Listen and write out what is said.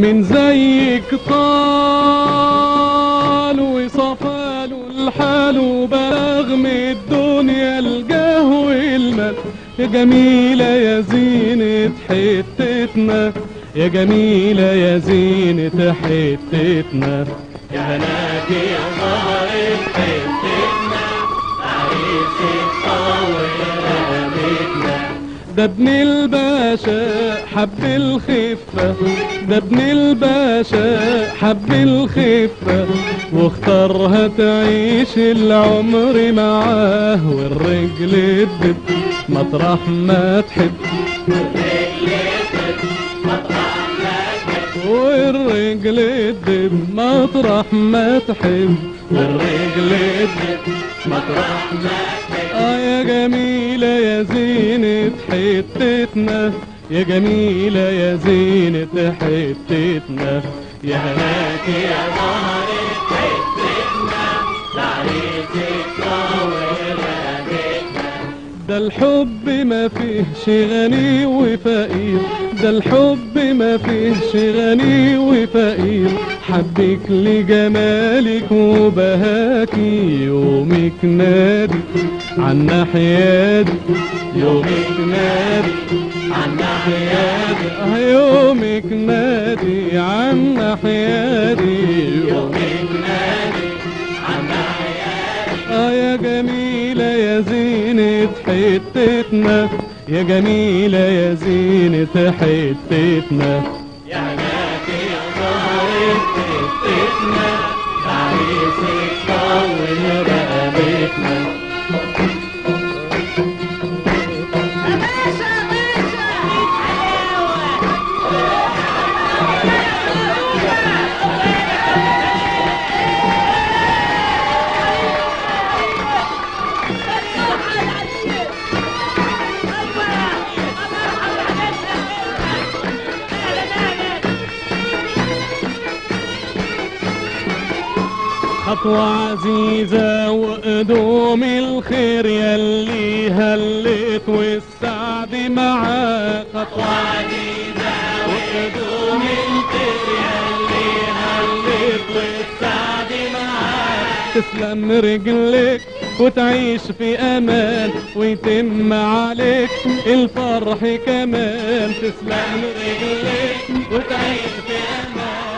من زيك طال وصفى له الحال وبلغ من الدنيا الجهو المال يا جميلة يا زينة حتتنا يا جميلة يا زينة حتتنا يا هناك يا ظهرت حتتنا عريسك طول رقبتنا ده ابن الباشا حب الخفة ده ابن الباشا حب الخفة واختارها تعيش العمر معاه والرجل الدب مطرح ما تحب والرجل الدب مطرح ما تحب والرجل الدب مطرح ما تحب اه يا جميلة يا زينة حتتنا يا جميلة يا زينة حتتنا يا هناك يا ظهرت حتتنا عريسك طول رقبتنا ده الحب ما فيهش غني وفقير ده الحب ما فيهش غني وفقير حبك لجمالك وبهاكي يومك نادي عنا حيادي يومك نادي عنا حياتي آه يومك نادي عنا حيادي يومك نادي عنا حياتي اه يا جميلة يا زينة حتتنا يا جميلة يا زينة حتتنا يا هناك يا ظهرت حتتنا عريسك طول رقبتنا خطوة عزيزة وقدوم الخير يلي هلت والسعد معاك خطوة وعزيزة وقدوم الخير يلي هلت والسعد معاك تسلم رجلك وتعيش في امان ويتم عليك الفرح كمان تسلم رجلك وتعيش في امان